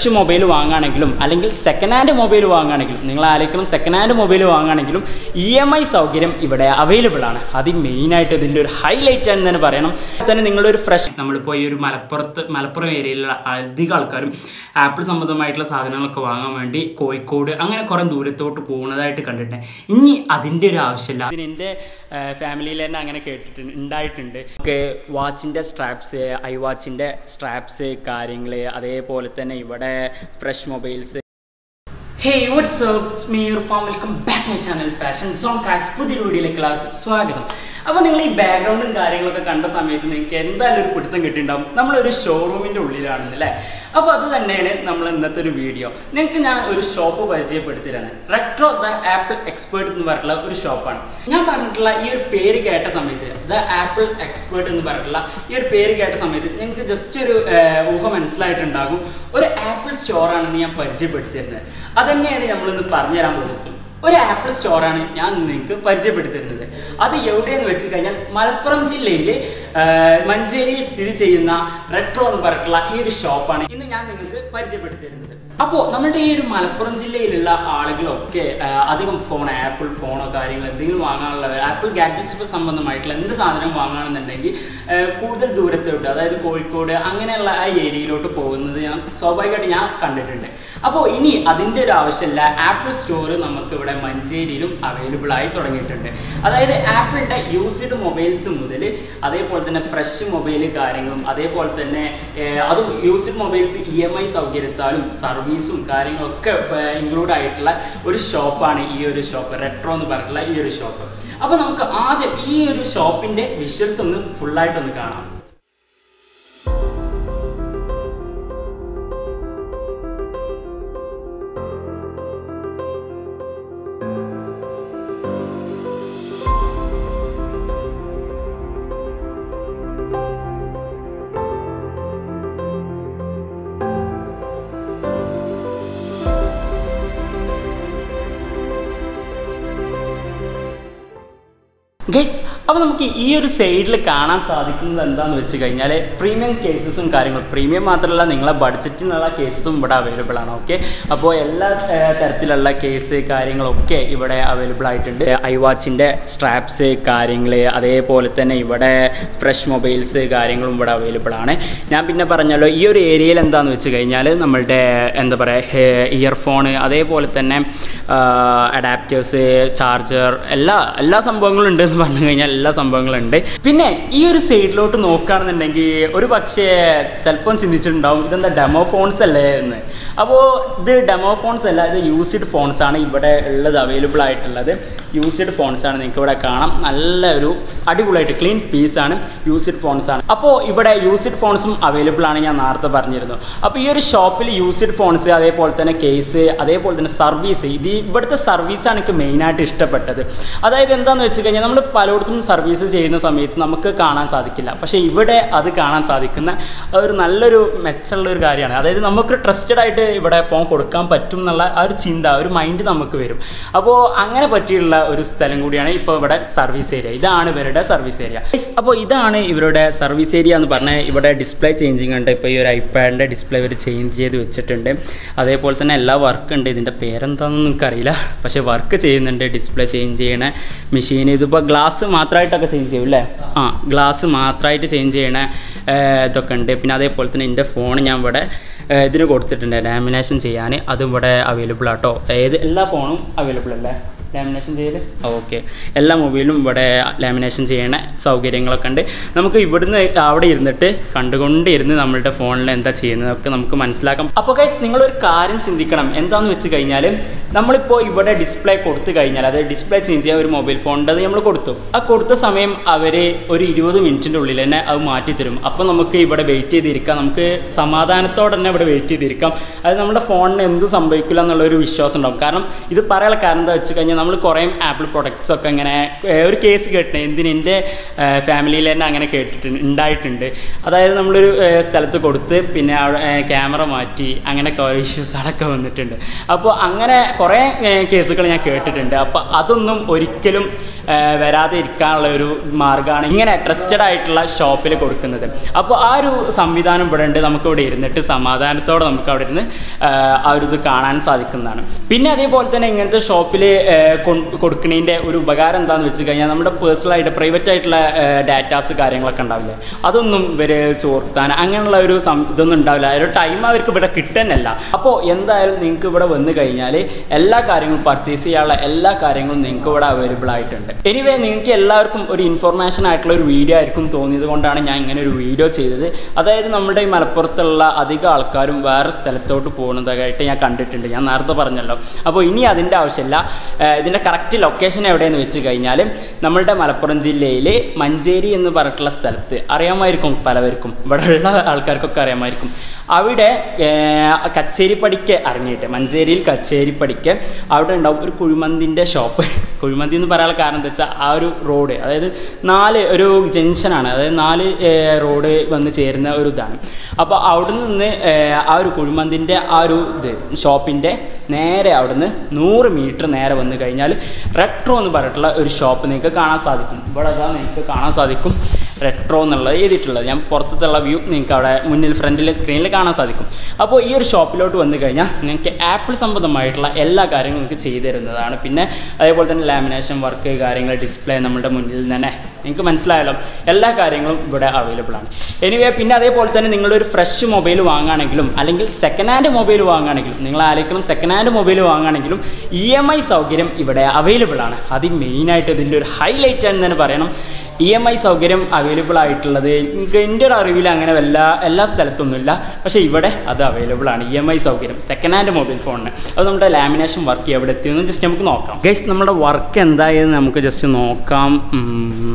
Fresh mobile വാങ്ങുകയാണെങ്കിലും അല്ലെങ്കിൽ second hand mobile വാങ്ങുകയാണെങ്കിലും നിങ്ങൾ ആലോചിക്കണം സെക്കൻഡ് ഹാൻഡ് മൊബൈൽ വാങ്ങുകയാണെങ്കിലും ഇ എം ഐ സൗകര്യം ഇവിടെ അവൈലബിൾ ആണ് അത് മെയിനായിട്ട് ഇതിൻ്റെ ഒരു ഹൈലൈറ്റ് എന്ന് തന്നെ പറയണം തന്നെ നിങ്ങളുടെ ഒരു ഫ്രഷ് നമ്മളിപ്പോൾ ഈ ഒരു മലപ്പുറത്ത് മലപ്പുറം ഏരിയയിലുള്ള അധികം ആൾക്കാരും ആപ്പിൾ സംബന്ധമായിട്ടുള്ള സാധനങ്ങളൊക്കെ വാങ്ങാൻ വേണ്ടി കോഴിക്കോട് അങ്ങനെ കുറേ ദൂരത്തോട്ട് പോകുന്നതായിട്ട് കണ്ടിട്ടുണ്ട് ഇനി അതിൻ്റെ ഒരു ആവശ്യമില്ല അതിന് എൻ്റെ ഫാമിലിയിൽ തന്നെ അങ്ങനെ കേട്ടിട്ടുണ്ട് ഉണ്ടായിട്ടുണ്ട് നമുക്ക് വാച്ചിൻ്റെ സ്ട്രാപ്സ് ഐ വാച്ചിൻ്റെ സ്ട്രാപ്സ് കാര്യങ്ങൾ അതേപോലെ തന്നെ ഇവിടെ fresh mobiles hey what's up me Irfan welcome back my channel Passion Zone കാസ് പുതിയ വീഡിയോയിലേക്ക് എല്ലാവർക്കും സ്വാഗതം അപ്പോൾ നിങ്ങൾ ഈ ബാക്ക്ഗ്രൗണ്ടും കാര്യങ്ങളൊക്കെ കണ്ട സമയത്ത് നിങ്ങൾക്ക് എന്തായാലും ഒരു പിടുത്തം കിട്ടിയിട്ടുണ്ടാവും നമ്മളൊരു ഷോറൂമിൻ്റെ ഉള്ളിലാണെന്ന് അല്ലേ അപ്പോൾ അത് തന്നെയാണ് നമ്മൾ ഇന്നത്തെ ഒരു വീഡിയോ നിങ്ങൾക്ക് ഞാൻ ഒരു ഷോപ്പ് പരിചയപ്പെടുത്തിയാണ് റെട്രോ ദ ആപ്പിൾ എക്സ്പേർട്ട് എന്ന് പറഞ്ഞിട്ടുള്ള ഒരു ഷോപ്പാണ് ഞാൻ പറഞ്ഞിട്ടുള്ള ഈ ഒരു പേര് കേട്ട സമയത്ത് ദ ആപ്പിൾ എക്സ്പേർട്ട് എന്ന് പറഞ്ഞിട്ടുള്ള ഈ ഒരു പേര് കേട്ട സമയത്ത് നിങ്ങൾക്ക് ജസ്റ്റ് ഒരു ഏർ, ഊഹം മനസ്സിലായിട്ടുണ്ടാകും ഒരു ആപ്പിൾ സ്റ്റോറാണെന്ന് ഞാൻ പരിചയപ്പെടുത്തിയിരുന്നത് അതന്നെയാണ് നമ്മളിന്ന് പറഞ്ഞുതരാൻ പോകുന്നത് ഒരു ആപ്പിൾ സ്റ്റോറാണ് ഞാൻ നിങ്ങൾക്ക് പരിചയപ്പെടുത്തുന്നത് അത് എവിടെയെന്ന് വെച്ച് കഴിഞ്ഞാൽ മലപ്പുറം ജില്ലയിൽ മഞ്ചേരിയിൽ സ്ഥിതി ചെയ്യുന്ന റെട്രോ എന്ന് പറഞ്ഞിട്ടുള്ള ഈ ഒരു ഷോപ്പാണ് ഇന്ന് ഞാൻ നിങ്ങൾക്ക് പരിചയപ്പെടുത്തിയിരുന്നത് അപ്പോൾ നമ്മുടെ ഈ ഒരു മലപ്പുറം ജില്ലയിലുള്ള ആളുകളൊക്കെ ആ, അധികം ഫോൺ ആപ്പിൾ ഫോണോ കാര്യങ്ങൾ എന്തെങ്കിലും വാങ്ങാനുള്ള ആപ്പിൾ ഗാഡ്ജറ്റ്സ് സംബന്ധമായിട്ടുള്ള എന്ത് സാധനം വാങ്ങുകയാണെന്നുണ്ടെങ്കിൽ ആ, കൂടുതൽ ദൂരത്തോട്ട് അതായത് കോഴിക്കോട് അങ്ങനെയുള്ള ആ ഏരിയയിലോട്ട് പോകുന്നത് ഞാൻ സ്വാഭാവികമായിട്ട് ഞാൻ കണ്ടിട്ടുണ്ട് അപ്പോൾ ഇനി അതിൻ്റെ ഒരു ആവശ്യമില്ല ആപ്പിൾ സ്റ്റോർ നമുക്ക് ഇവിടെ മഞ്ചേരിയിലും അവൈലബിൾ ആയി തുടങ്ങിയിട്ടുണ്ട് അതായത് ആപ്പിളിൻ്റെ യൂസ്ഡ് മൊബൈൽസ് മുതൽ അതേപോലെ തന്നെ ഫ്രഷ് മൊബൈൽ കാര്യങ്ങളും അതേപോലെ തന്നെ ഏർ, അതും used mobiles E M I സൗകര്യത്താലും സർവീസും കാര്യങ്ങളൊക്കെ ഇൻക്ലൂഡ് ആയിട്ടുള്ള ഒരു ഷോപ്പാണ് ഈ ഒരു ഷോപ്പ് റെട്രോ എന്ന് പറഞ്ഞിട്ടുള്ള ഈ ഒരു ഷോപ്പ് അപ്പോൾ നമുക്ക് ആദ്യം ഈ ഒരു ഷോപ്പിൻ്റെ വിഷ്വൽസ് ഒന്ന് ഫുള്ളായിട്ടൊന്ന് കാണാം ഗൈസ് അപ്പോൾ നമുക്ക് ഈ ഒരു സൈഡിൽ കാണാൻ സാധിക്കുന്നത് എന്താണെന്ന് വെച്ച് കഴിഞ്ഞാൽ പ്രീമിയം കേസസും കാര്യങ്ങളും പ്രീമിയം മാത്രമല്ല നിങ്ങളെ ബഡ്ജറ്റിനുള്ള കേസസും ഇവിടെ അവൈലബിൾ ആണ് ഓക്കെ അപ്പോൾ എല്ലാ ഏർ, തരത്തിലുള്ള കേസ് കാര്യങ്ങളൊക്കെ ഇവിടെ അവൈലബിൾ ആയിട്ടുണ്ട് ഐ വാച്ചിൻ്റെ സ്ട്രാപ്സ് കാര്യങ്ങൾ അതേപോലെ തന്നെ ഇവിടെ ഫ്രഷ് മൊബൈൽസ് കാര്യങ്ങളും ഇവിടെ അവൈലബിൾ ആണ് ഞാൻ പിന്നെ പറഞ്ഞല്ലോ ഈ ഒരു ഏരിയയിൽ എന്താണെന്ന് വെച്ച് കഴിഞ്ഞാൽ നമ്മളുടെ എന്താ പറയുക ഇയർഫോൺ അതേപോലെ തന്നെ അഡാപ്റ്റേഴ്സ് ചാർജർ എല്ലാ എല്ലാ സംഭവങ്ങളും ഉണ്ട് എന്ന് പറഞ്ഞു കഴിഞ്ഞാൽ എല്ലാ സംഭവങ്ങളും ഉണ്ട് പിന്നെ ഈ ഒരു സൈഡിലോട്ട് നോക്കുകയാണെന്നുണ്ടെങ്കിൽ ഒരു പക്ഷേ ചിലപ്പോൾ ചിന്തിച്ചിട്ടുണ്ടാവും ഇതെന്താ ഡെമോ ഫോൺസ് അല്ലേ എന്ന് അപ്പോൾ ഇത് ഡെമോ ഫോൺസ് അല്ല ഇത് യൂസ്ഡ് ഫോൺസ് ആണ് ഇവിടെ ഉള്ളത് അവൈലബിൾ ആയിട്ടുള്ളത് യൂസ്ഡ് ഫോൺസ് ആണ് നിങ്ങൾക്ക് ഇവിടെ കാണാം നല്ല ഒരു അടിപൊളിയായിട്ട് ക്ലീൻ പീസ് ആണ് യൂസ്ഡ് ഫോൺസ് ആണ് അപ്പോൾ ഇവിടെ യൂസ്ഡ് ഫോൺസും അവൈലബിൾ ആണ് ഞാൻ നേരത്തെ പറഞ്ഞിരുന്നു അപ്പോൾ ഈ ഒരു ഷോപ്പിൽ യൂസ്ഡ് ഫോൺസ് അതേപോലെ തന്നെ കേസ് അതേപോലെ തന്നെ സർവീസ് ഇത് ഇവിടുത്തെ സർവീസാണ് എനിക്ക് മെയിനായിട്ട് ഇഷ്ടപ്പെട്ടത് അതായത് എന്താണെന്ന് വെച്ച് കഴിഞ്ഞാൽ നമ്മൾ പലയിടത്തും സർവീസ് ചെയ്യുന്ന സമയത്ത് നമുക്ക് കാണാൻ സാധിക്കില്ല പക്ഷേ ഇവിടെ അത് കാണാൻ സാധിക്കുന്ന ഒരു നല്ലൊരു മെച്ചമുള്ള ഒരു കാര്യമാണ് അതായത് നമുക്ക് ട്രസ്റ്റഡ് ആയിട്ട് ഇവിടെ ഫോൺ കൊടുക്കാൻ പറ്റും എന്നുള്ള ആ ഒരു ചിന്ത ഒരു മൈൻഡ് നമുക്ക് വരും അപ്പോൾ അങ്ങനെ പറ്റിയുള്ള ഒരു സ്ഥലം കൂടിയാണ് ഇപ്പോൾ ഇവിടെ സർവീസ് ഏരിയ ഇതാണ് ഇവരുടെ സർവീസ് ഏരിയ അപ്പോൾ ഇതാണ് ഇവരുടെ സർവീസ് ഏരിയ എന്ന് പറഞ്ഞാൽ ഇവിടെ ഡിസ്പ്ലേ ചേഞ്ചിങ് ഉണ്ട് ഇപ്പോൾ ഈ ഒരു ഐപാഡിൻ്റെ ഡിസ്പ്ലേ ഇവർ ചേഞ്ച് ചെയ്ത് വെച്ചിട്ടുണ്ട് അതേപോലെ തന്നെ എല്ലാ വർക്ക് ഉണ്ട് ഇതിൻ്റെ പേരെന്താണെന്ന് എനിക്കറിയില്ല പക്ഷേ വർക്ക് ചെയ്യുന്നുണ്ട് ഡിസ്പ്ലേ ചേഞ്ച് ചെയ്യണ മെഷീൻ ഇതിപ്പോൾ ഗ്ലാസ് മാത്രമായിട്ടൊക്കെ ചേഞ്ച് ചെയ്യും അല്ലേ ആ ഗ്ലാസ് മാത്രമായിട്ട് ചേഞ്ച് ചെയ്യണ ഏർ, ഇതൊക്കെ ഉണ്ട് പിന്നെ അതേപോലെ തന്നെ എൻ്റെ ഫോൺ ഞാൻ ഇവിടെ ഏർ, ഇതിന് കൊടുത്തിട്ടുണ്ട് ലാമിനേഷൻ ചെയ്യാൻ അതും ഇവിടെ അവൈലബിൾ ആട്ടോ ഏത് എല്ലാ ഫോണും അവൈലബിൾ അല്ലേ ലാമിനേഷൻ ചെയ്യൽ ഓക്കെ എല്ലാ മൊബൈലും ഇവിടെ ലാമിനേഷൻ ചെയ്യണ സൗകര്യങ്ങളൊക്കെ ഉണ്ട് നമുക്ക് ഇവിടുന്ന് അവിടെ ഇരുന്നിട്ട് കണ്ടുകൊണ്ട് ഇരുന്ന് നമ്മളുടെ ഫോണിൽ എന്താ ചെയ്യുന്നതൊക്കെ നമുക്ക് മനസ്സിലാക്കാം അപ്പോൾ ഗൈസ് നിങ്ങളൊരു കാര്യം ചിന്തിക്കണം എന്താണെന്ന് വെച്ച് കഴിഞ്ഞാൽ നമ്മളിപ്പോൾ ഇവിടെ ഡിസ്പ്ലേ കൊടുത്തു കഴിഞ്ഞാൽ അതായത് ഡിസ്പ്ലേ ചേഞ്ച് ചെയ്യാൻ ഒരു മൊബൈൽ ഫോണിൻ്റെ അത് നമ്മൾ കൊടുത്തു ആ കൊടുത്ത സമയം അവർ ഒരു ഇരുപത് മിനിറ്റിൻ്റെ ഉള്ളിൽ തന്നെ അത് മാറ്റി തരും അപ്പോൾ നമുക്ക് ഇവിടെ വെയിറ്റ് ചെയ്തിരിക്കാം നമുക്ക് സമാധാനത്തോടെ തന്നെ ഇവിടെ വെയിറ്റ് ചെയ്തിരിക്കാം അത് നമ്മുടെ ഫോണിന് എന്ത് സംഭവിക്കില്ല എന്നുള്ളൊരു വിശ്വാസം ഉണ്ടാവും കാരണം ഇത് പറയാനുള്ള കാരണം എന്താ വെച്ച് കഴിഞ്ഞാൽ നമ്മൾ കുറേ ആപ്പിൾ പ്രൊഡക്ട്സ് ഒക്കെ ഇങ്ങനെ ഏർ ഒരു കേസ് കേട്ടിട്ടുണ്ട് എന്തിന് എൻ്റെ ഫാമിലിയിൽ തന്നെ അങ്ങനെ കേട്ടിട്ടുണ്ട് ഉണ്ടായിട്ടുണ്ട് അതായത് നമ്മളൊരു ഏർ സ്ഥലത്ത് കൊടുത്ത് പിന്നെ ക്യാമറ മാറ്റി അങ്ങനെ കുറേ ഇഷ്യൂസുകളൊക്കെ വന്നിട്ടുണ്ട് അപ്പോൾ അങ്ങനെ കുറേ കേസുകൾ ഞാൻ കേട്ടിട്ടുണ്ട് അപ്പോൾ അതൊന്നും ഒരിക്കലും ഏർ വരാതെ ഇരിക്കാനുള്ള ഒരു മാർഗ്ഗമാണ് ഇങ്ങനെ ട്രസ്റ്റഡ് ആയിട്ടുള്ള ഷോപ്പിൽ കൊടുക്കുന്നത് അപ്പോൾ ആ ഒരു സംവിധാനം ഇവിടെ ഉണ്ട് നമുക്ക് ഇവിടെ ഇരുന്നിട്ട് സമാധാനത്തോടെ നമുക്ക് അവിടെ ഇരുന്ന് ഏർ ആ ഒരു ഇത് കാണാൻ സാധിക്കുന്നതാണ് പിന്നെ അതേപോലെ തന്നെ ഇങ്ങനത്തെ ഷോപ്പിൽ കൊടുക്കുന്നതിൻ്റെ ഒരു ഉപകാരം എന്താണെന്ന് വെച്ച് കഴിഞ്ഞാൽ നമ്മുടെ പേഴ്സണൽ ആയിട്ട് പ്രൈവറ്റ് ആയിട്ടുള്ള ഡാറ്റാസ് കാര്യങ്ങളൊക്കെ ഉണ്ടാവില്ലേ അതൊന്നും ഇവർ ചോർത്താൻ അങ്ങനെയുള്ള ഒരു സം- ഇതൊന്നും ഉണ്ടാവില്ല ആ ഒരു ടൈം അവർക്ക് ഇവിടെ കിട്ടുന്നല്ല അപ്പോൾ എന്തായാലും നിങ്ങൾക്ക് ഇവിടെ വന്നു കഴിഞ്ഞാൽ എല്ലാ കാര്യങ്ങളും പർച്ചേസ് ചെയ്യാനുള്ള എല്ലാ കാര്യങ്ങളും നിങ്ങൾക്ക് ഇവിടെ അവൈലബിൾ ആയിട്ടുണ്ട് എനിവേ നിങ്ങൾക്ക് എല്ലാവർക്കും ഒരു ഇൻഫർമേഷൻ ആയിട്ടുള്ള ഒരു വീഡിയോ ആയിരിക്കും തോന്നിയത് കൊണ്ടാണ് ഞാൻ ഇങ്ങനെ ഒരു വീഡിയോ ചെയ്തത് അതായത് നമ്മുടെ ഈ മലപ്പുറത്തുള്ള അധികം ആൾക്കാരും വേറെ സ്ഥലത്തോട്ട് പോകുന്നതായിട്ട് ഞാൻ കണ്ടിട്ടുണ്ട് ഞാൻ നേരത്തെ പറഞ്ഞല്ലോ അപ്പോൾ ഇനി അതിൻ്റെ ആവശ്യമില്ല ഏഹ് ഇതിൻ്റെ കറക്റ്റ് ലൊക്കേഷൻ എവിടെയെന്ന് വെച്ച് കഴിഞ്ഞാൽ നമ്മളുടെ മലപ്പുറം ജില്ലയിൽ മഞ്ചേരി എന്ന് പറഞ്ഞിട്ടുള്ള സ്ഥലത്ത് അറിയാമായിരിക്കും പലവർക്കും ഇവിടെ ഉള്ള ആൾക്കാർക്കൊക്കെ അറിയാമായിരിക്കും അവിടെ ഏഹ് കച്ചേരിപ്പടിക്ക് ഇറങ്ങിയിട്ട് മഞ്ചേരിയിൽ കച്ചേരിപ്പടിക്ക് അവിടെ ഉണ്ടാവും ഒരു കുഴിമന്തിൻ്റെ ഷോപ്പ് കുഴിമന്തി എന്ന് പറയാനുള്ള കാരണം എന്താ വെച്ചാൽ ആ ഒരു റോഡ് അതായത് നാല് ഒരു ജംഗ്ഷനാണ് അതായത് നാല് ഏഹ് റോഡ് വന്ന് ചേരുന്ന ഒരു ഇതാണ് അപ്പോൾ അവിടെ നിന്ന് ഏഹ് ആ ഒരു കുഴിമന്തിൻ്റെ ആ ഒരു ഇത് ഷോപ്പിൻ്റെ നേരെ അവിടുന്ന് നൂറ് മീറ്റർ നേരെ വന്നു കഴിഞ്ഞാൽ റെട്രോ എന്ന് പറഞ്ഞിട്ടുള്ള ഒരു ഷോപ്പ് നിങ്ങൾക്ക് കാണാൻ സാധിക്കും ഇവിടെ അതാ നിങ്ങൾക്ക് കാണാൻ സാധിക്കും റെട്രോ എന്നുള്ളത് എഴുതിയിട്ടുള്ളത് ഞാൻ പുറത്തുള്ള വ്യൂ നിങ്ങൾക്ക് അവിടെ മുന്നിൽ ഫ്രണ്ടിൽ സ്ക്രീനിൽ കാണാൻ സാധിക്കും അപ്പോൾ ഈ ഒരു ഷോപ്പിലോട്ട് വന്നു കഴിഞ്ഞാൽ നിങ്ങൾക്ക് ആപ്പിൾ സംബന്ധമായിട്ടുള്ള എല്ലാ കാര്യങ്ങളും നിങ്ങൾക്ക് ചെയ്തു തരുന്നതാണ് പിന്നെ അതേപോലെ തന്നെ ലാമിനേഷൻ വർക്ക് കാര്യങ്ങൾ ഡിസ്പ്ലേ നമ്മുടെ മുന്നിൽ തന്നെ നിങ്ങൾക്ക് മനസ്സിലായല്ലോ എല്ലാ കാര്യങ്ങളും ഇവിടെ അവൈലബിൾ ആണ് എനിവേ പിന്നെ അതേപോലെ തന്നെ നിങ്ങളൊരു ഫ്രഷ് മൊബൈൽ വാങ്ങുകയാണെങ്കിലും അല്ലെങ്കിൽ സെക്കൻഡ് ഹാൻഡ് മൊബൈൽ വാങ്ങുകയാണെങ്കിലും നിങ്ങൾ ആലോചിക്കണം സെക്കൻഡ് ഹാൻഡ് മൊബൈൽ വാങ്ങുകയാണെങ്കിലും ഇ എം ഐ സൗകര്യം ഇവിടെ അവൈലബിൾ ആണ് അത് മെയിനായിട്ട് ഇതിൻ്റെ ഒരു ഹൈലൈറ്റ് എന്ന് തന്നെ പറയണം ഇ എം ഐ സൗകര്യം അവൈലബിൾ ആയിട്ടുള്ളത് എനിക്ക് എൻ്റെ ഒരു അറിവിൽ അങ്ങനെ വല്ല എല്ലാ സ്ഥലത്തൊന്നുമില്ല പക്ഷേ ഇവിടെ അത് അവൈലബിൾ ആണ് ഇ എം ഐ സൗകര്യം സെക്കൻഡ് ഹാൻഡ് മൊബൈൽ ഫോണിന് അത് നമ്മുടെ ലാമിനേഷൻ വർക്ക് എവിടെ എത്തിയെന്ന് ജസ്റ്റ് നമുക്ക് നോക്കാം ഗൈസ് നമ്മുടെ വർക്ക് എന്തായെന്ന് നമുക്ക് ജസ്റ്റ് നോക്കാം ഉം.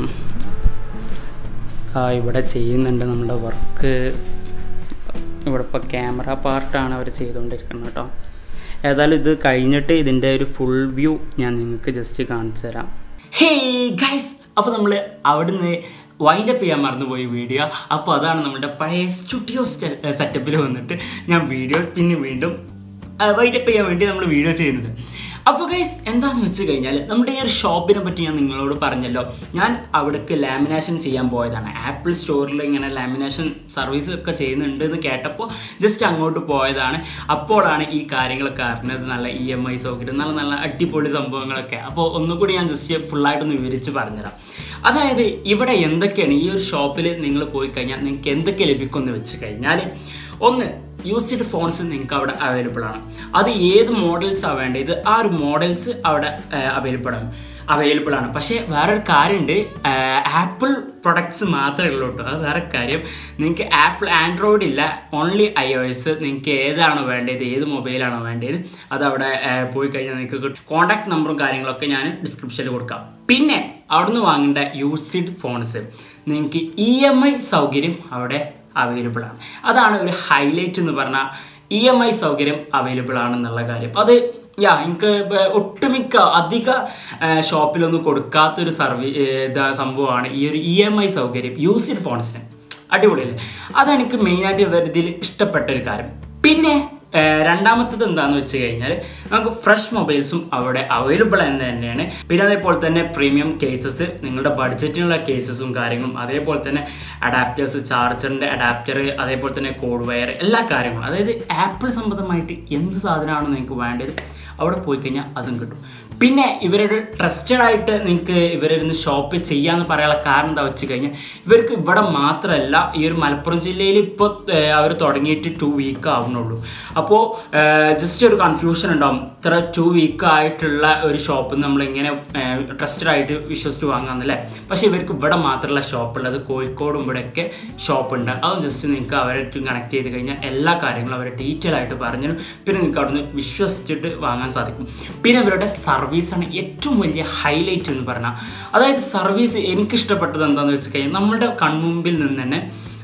ആ ഇവിടെ ചെയ്യുന്നുണ്ട് നമ്മുടെ വർക്ക് ഇവിടെ ഇപ്പോൾ ക്യാമറ പാർട്ടാണ് അവർ ചെയ്തുകൊണ്ടിരിക്കുന്നത് കേട്ടോ ഏതായാലും ഇത് കഴിഞ്ഞിട്ട് ഇതിൻ്റെ ഒരു ഫുൾ വ്യൂ ഞാൻ നിങ്ങൾക്ക് ജസ്റ്റ് കാണിച്ചു തരാം ഹേ ഗൈസ് അപ്പോൾ നമ്മൾ അവിടുന്ന് വൈൻഡ് അപ്പ് ചെയ്യാൻ മറന്നുപോയി വീഡിയോ അപ്പോൾ അതാണ് നമ്മുടെ പഴയ സ്റ്റുഡിയോ സെറ്റപ്പിൽ വന്നിട്ട് ഞാൻ വീഡിയോ പിന്നെ വീണ്ടും വൈൻഡ് അപ്പ് ചെയ്യാൻ വേണ്ടി നമ്മൾ വീഡിയോ ചെയ്യുന്നത് അപ്പോൾ ഗൈസ് എന്താണെന്ന് വെച്ച് കഴിഞ്ഞാൽ നമ്മുടെ ഈ ഒരു ഷോപ്പിനെ പറ്റി ഞാൻ നിങ്ങളോട് പറഞ്ഞല്ലോ ഞാൻ അവിടേക്ക് ലാമിനേഷൻ ചെയ്യാൻ പോയതാണ് ആപ്പിൾ സ്റ്റോറിൽ ഇങ്ങനെ ലാമിനേഷൻ സർവീസ് ഒക്കെ ചെയ്യുന്നുണ്ട് എന്ന് കേട്ടപ്പോൾ ജസ്റ്റ് അങ്ങോട്ട് പോയതാണ് അപ്പോഴാണ് ഈ കാര്യങ്ങളൊക്കെ അറിഞ്ഞത് നല്ല ഇ എം ഐ സൗകര്യം നല്ല നല്ല അടിപൊളി സംഭവങ്ങളൊക്കെ അപ്പോൾ ഒന്നുകൂടി ഞാൻ ജസ്റ്റ് ഫുള്ളായിട്ടൊന്ന് വിവരിച്ച് പറഞ്ഞുതരാം അതായത് ഇവിടെ എന്തൊക്കെയാണ് ഈ ഒരു ഷോപ്പിൽ നിങ്ങൾ പോയി കഴിഞ്ഞാൽ നിങ്ങൾക്ക് എന്തൊക്കെ ലഭിക്കുമെന്ന് വെച്ച് കഴിഞ്ഞാൽ ഒന്ന് യൂസ്ഡ് ഫോൺസ് നിങ്ങൾക്ക് അവിടെ അവൈലബിൾ ആണ് അത് ഏത് മോഡൽസാണ് വേണ്ടത് ആ ഒരു മോഡൽസ് അവിടെ അവൈലബിൾ ആണ് അവൈലബിൾ ആണ് പക്ഷേ വേറൊരു കാര്യമുണ്ട് ആപ്പിൾ പ്രൊഡക്ട്സ് മാത്രമേ ഉള്ളൂ കേട്ടോ അത് വേറെ കാര്യം നിങ്ങൾക്ക് ആപ്പിൾ ആൻഡ്രോയിഡ് ഇല്ല ഓൺലി ഐ ഒ എസ് നിങ്ങൾക്ക് ഏതാണോ വേണ്ടത് ഏത് മൊബൈലാണോ വേണ്ടത് അത് അവിടെ ആ, പോയി കഴിഞ്ഞാൽ നിങ്ങൾക്ക് കിട്ടും കോൺടാക്ട് നമ്പറും കാര്യങ്ങളൊക്കെ ഞാൻ ഡിസ്ക്രിപ്ഷനിൽ കൊടുക്കാം പിന്നെ അവിടുന്ന് വാങ്ങേണ്ട യൂസ്ഡ് ഫോൺസ് നിങ്ങൾക്ക് ഇ എം ഐ സൗകര്യം അവിടെ അവൈലബിൾ ആണ് അതാണ് ഒരു ഹൈലൈറ്റ് എന്ന് പറഞ്ഞാൽ ഇ എം ഐ സൗകര്യം അവൈലബിൾ ആണെന്നുള്ള കാര്യം അത് യാ എനിക്ക് ഇപ്പൊ ഒട്ടുമിക്ക അധിക ആ, ഷോപ്പിലൊന്നും കൊടുക്കാത്തൊരു സർവീ ഇതാ സംഭവമാണ് ഈ ഒരു ഇ എം ഐ സൗകര്യം യൂസ്ഡ് ഫോൺസിന് അടിപൊളിയല്ലേ അതാണ് എനിക്ക് മെയിനായിട്ട് ഇവരിതിൽ ഇഷ്ടപ്പെട്ട ഒരു കാര്യം പിന്നെ ആ, രണ്ടാമത്തത് എന്താണെന്ന് വെച്ച് കഴിഞ്ഞാൽ നമുക്ക് ഫ്രഷ് മൊബൈൽസും അവിടെ അവൈലബിൾ എന്ന് തന്നെയാണ് പിന്നെ അതേപോലെ തന്നെ പ്രീമിയം കേസസ് നിങ്ങളുടെ ബഡ്ജറ്റിനുള്ള കേസസും കാര്യങ്ങളും അതേപോലെ തന്നെ അഡാപ്റ്റേഴ്സ് ചാർജറിൻ്റെ അഡാപ്റ്റർ അതേപോലെ തന്നെ കോഡ് വയർ എല്ലാ കാര്യങ്ങളും അതായത് ആപ്പിൾ സംബന്ധമായിട്ട് എന്ത് സാധനമാണ് നിങ്ങൾക്ക് വേണ്ടത് അവിടെ പോയി കഴിഞ്ഞാൽ അതും കിട്ടും പിന്നെ ഇവരുടെ ട്രസ്റ്റഡ് ആയിട്ട് നിങ്ങൾക്ക് ഇവരിന്ന് ഷോപ്പ് ചെയ്യാന്ന് പറയാനുള്ള കാരണം എന്താ വെച്ച് കഴിഞ്ഞാൽ ഇവർക്ക് ഇവിടെ മാത്രമല്ല ഈ ഒരു മലപ്പുറം ജില്ലയിൽ ഇപ്പോൾ അവർ തുടങ്ങിയിട്ട് ടു വീക്ക് ആവുന്നുള്ളൂ അപ്പോൾ ജസ്റ്റ് ഒരു കൺഫ്യൂഷൻ ഉണ്ടാവും ഇത്ര ടു വീക്ക് ആയിട്ടുള്ള ഒരു ഷോപ്പ് നമ്മളിങ്ങനെ ട്രസ്റ്റഡ് ആയിട്ട് വിശ്വസിച്ച് വാങ്ങാമെന്നല്ലേ പക്ഷേ ഇവർക്ക് ഇവിടെ മാത്രമല്ല ഷോപ്പ് ഉള്ളത് കോഴിക്കോടും ഇവിടെയൊക്കെ ഷോപ്പ് ഉണ്ട് അതും ജസ്റ്റ് നിങ്ങൾക്ക് അവരായിട്ട് കണക്ട് ചെയ്ത് കഴിഞ്ഞാൽ എല്ലാ കാര്യങ്ങളും അവർ ഡീറ്റെയിൽ ആയിട്ട് പറഞ്ഞു പിന്നെ നിങ്ങൾക്ക് അവിടുന്ന് വിശ്വസിച്ചിട്ട് വാങ്ങാൻ സാധിക്കും പിന്നെ ഇവരുടെ സർവീസാണ് ഏറ്റവും വലിയ ഹൈലൈറ്റ് എന്ന് പറഞ്ഞാൽ അതായത് സർവീസ് എനിക്ക് ഇഷ്ടപ്പെട്ടത് എന്താണെന്ന് വെച്ച് കഴിഞ്ഞാൽ നമ്മുടെ കൺമുമ്പിൽ നിന്ന് തന്നെ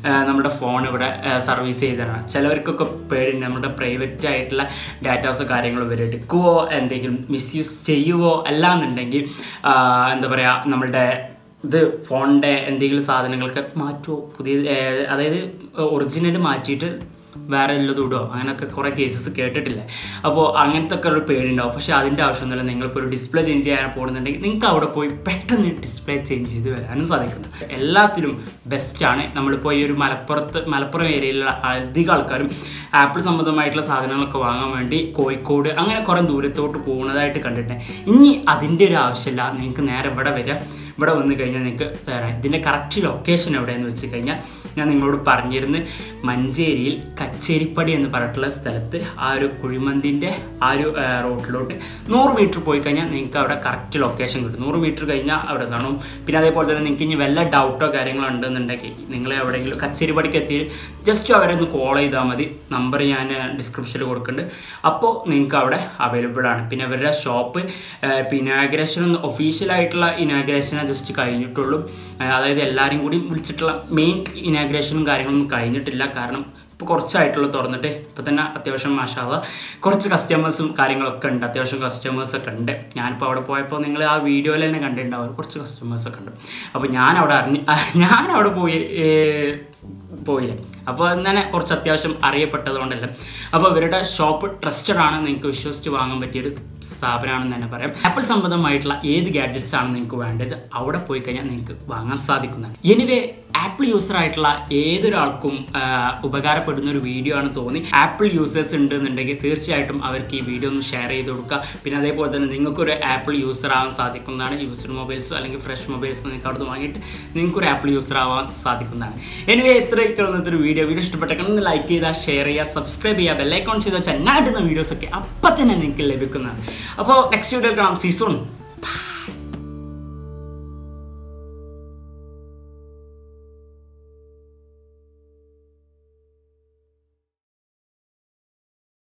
നമ്മുടെ ഫോൺ ഇവിടെ സർവീസ് ചെയ്തതാണ് ചിലവർക്കൊക്കെ പേടിണ്ട് നമ്മുടെ പ്രൈവറ്റ് ആയിട്ടുള്ള ഡാറ്റാസോ കാര്യങ്ങളോ ഇവർ എടുക്കുവോ എന്തെങ്കിലും മിസ്യൂസ് ചെയ്യുവോ അല്ലാന്നുണ്ടെങ്കിൽ ആ, എന്താ പറയുക നമ്മളുടെ ഇത് ഫോണിൻ്റെ എന്തെങ്കിലും സാധനങ്ങളൊക്കെ മാറ്റുമോ പുതിയ ഏർ, അതായത് ഒറിജിനൽ മാറ്റിയിട്ട് വേറെ എല്ലതും ഇടുമോ അങ്ങനെയൊക്കെ കുറേ കേസസ് കേട്ടിട്ടില്ലേ അപ്പോൾ അങ്ങനത്തെ ഒക്കെ ഒരു പേടിണ്ടാവും പക്ഷേ അതിൻ്റെ ആവശ്യമൊന്നുമില്ല നിങ്ങളിപ്പോൾ ഒരു ഡിസ്പ്ലേ ചേഞ്ച് ചെയ്യാൻ പോകുന്നുണ്ടെങ്കിൽ നിങ്ങൾക്ക് അവിടെ പോയി പെട്ടെന്ന് ഡിസ്പ്ലേ ചേഞ്ച് ചെയ്ത് വരാനും സാധിക്കുന്നു എല്ലാത്തിലും ബെസ്റ്റാണ് നമ്മളിപ്പോൾ ഈ ഒരു മലപ്പുറത്ത് മലപ്പുറം ഏരിയയിലുള്ള അധികം ആൾക്കാരും ആപ്പിൾ സംബന്ധമായിട്ടുള്ള സാധനങ്ങളൊക്കെ വാങ്ങാൻ വേണ്ടി കോഴിക്കോട് അങ്ങനെ കുറേ ദൂരത്തോട്ട് പോകുന്നതായിട്ട് കണ്ടിട്ടുണ്ട് ഇനി അതിൻ്റെ ഒരു ആവശ്യമില്ല നിങ്ങൾക്ക് നേരെ ഇവിടെ വരിക ഇവിടെ വന്നു കഴിഞ്ഞാൽ നിങ്ങൾക്ക് തരാം ഇതിൻ്റെ കറക്റ്റ് ലൊക്കേഷൻ എവിടെയെന്ന് വെച്ച് കഴിഞ്ഞാൽ ഞാൻ നിങ്ങളോട് പറഞ്ഞിരുന്നു മഞ്ചേരിയിൽ കച്ചേരിപ്പടി എന്ന് പറഞ്ഞിട്ടുള്ള സ്ഥലത്ത് ആ ഒരു കുഴിമന്തിൻ്റെ ആ ഒരു ആ, റോട്ടിലോട്ട് നൂറ് മീറ്റർ പോയി കഴിഞ്ഞാൽ നിങ്ങൾക്ക് അവിടെ കറക്റ്റ് ലൊക്കേഷൻ കിട്ടും നൂറ് മീറ്റർ കഴിഞ്ഞാൽ അവിടെ കാണും പിന്നെ അതേപോലെ തന്നെ നിങ്ങൾക്ക് ഇനി വല്ല ഡൗട്ടോ കാര്യങ്ങളോ ഉണ്ടെന്നുണ്ടെങ്കിൽ നിങ്ങൾ എവിടെയെങ്കിലും കച്ചേരിപ്പടിക്ക് എത്തി ജസ്റ്റ് അവരെ ഒന്ന് കോൾ ചെയ്താൽ മതി നമ്പർ ഞാൻ ഡിസ്ക്രിപ്ഷനിൽ കൊടുക്കുന്നുണ്ട് അപ്പോൾ നിങ്ങൾക്ക് അവിടെ അവൈലബിൾ ആണ് പിന്നെ അവരുടെ ഷോപ്പ് ഇപ്പോൾ ഇനാഗ്രേഷൻ ഒഫീഷ്യലായിട്ടുള്ള ഇനാഗ്രേഷനെ ജസ്റ്റ് കഴിഞ്ഞിട്ടുള്ളൂ ആ, അതായത് എല്ലാവരും കൂടി വിളിച്ചിട്ടുള്ള മെയിൻ ഇനാഗ്രേഷനും കാര്യങ്ങളൊന്നും കഴിഞ്ഞിട്ടില്ല കാരണം ഇപ്പോൾ കുറച്ചായിട്ടുള്ള തുറന്നിട്ട് ഇപ്പോൾ തന്നെ അത്യാവശ്യം മാഷാവ കുറച്ച് കസ്റ്റമേഴ്സും കാര്യങ്ങളൊക്കെ ഉണ്ട് അത്യാവശ്യം കസ്റ്റമേഴ്സൊക്കെ ഉണ്ട് ഞാനിപ്പോൾ അവിടെ പോയപ്പോൾ നിങ്ങൾ ആ വീഡിയോയിൽ തന്നെ കണ്ടിട്ടുണ്ടാവും കുറച്ച് കസ്റ്റമേഴ്സൊക്കെ ഉണ്ട് അപ്പോൾ ഞാൻ അവിടെ അറിഞ്ഞ് ഞാൻ അവിടെ പോയി ഏ, പോയില്ലേ അപ്പോൾ അങ്ങനെ കുറച്ച് അത്യാവശ്യം അറിയപ്പെട്ടതുകൊണ്ടല്ല അപ്പോൾ ഇവരുടെ ഷോപ്പ് ട്രസ്റ്റഡ് ആണ് നിങ്ങൾക്ക് വിശ്വസിച്ച് വാങ്ങാൻ പറ്റിയൊരു സ്ഥാപനമാണെന്ന് തന്നെ പറയാം ആപ്പിൾ സംബന്ധമായിട്ടുള്ള ഏത് ഗാഡ്ജറ്റ്സ് ആണ് നിങ്ങൾക്ക് വേണ്ടത് അവിടെ പോയി കഴിഞ്ഞാൽ നിങ്ങൾക്ക് വാങ്ങാൻ സാധിക്കുന്നതാണ് എനിവേ ആപ്പിൾ യൂസർ ആയിട്ടുള്ള ഏതൊരാൾക്കും ആ, ഉപകാരപ്പെടുന്ന ഒരു വീഡിയോ ആണ് തോന്നി ആപ്പിൾ യൂസേഴ്സ് ഉണ്ട് എന്നുണ്ടെങ്കിൽ തീർച്ചയായിട്ടും അവർക്ക് ഈ വീഡിയോ ഒന്ന് ഷെയർ ചെയ്ത് കൊടുക്കുക പിന്നെ അതേപോലെ തന്നെ നിങ്ങൾക്കൊരു ആപ്പിൾ യൂസർ ആവാൻ സാധിക്കുന്നതാണ് യൂസ്ഡ് മൊബൈൽസോ അല്ലെങ്കിൽ ഫ്രഷ് മൊബൈൽസോ നിങ്ങൾക്ക് അവിടെ വാങ്ങിയിട്ട് നിങ്ങൾക്കൊരു ആപ്പിൾ യൂസർ ആവാൻ സാധിക്കുന്നതാണ് എനിവേ ഇത്രയൊക്കെ ഒരു വീഡിയോ വീഡിയോ ഇഷ്ടപ്പെട്ടെങ്കിൽ ഒന്ന് ലൈക്ക് ചെയ്യുക ഷെയർ ചെയ്യുക സബ്സ്ക്രൈബ് ചെയ്യുക ബെല്ലൈക്കോൺ ചെയ്ത് വെച്ചാൽ ഞാൻ ഇടുന്ന വീഡിയോസൊക്കെ അപ്പം തന്നെ നിങ്ങൾക്ക് ലഭിക്കുന്നതാണ് അപ്പോൾ നെക്സ്റ്റ് വീഡിയോ കാണാം സീസൺ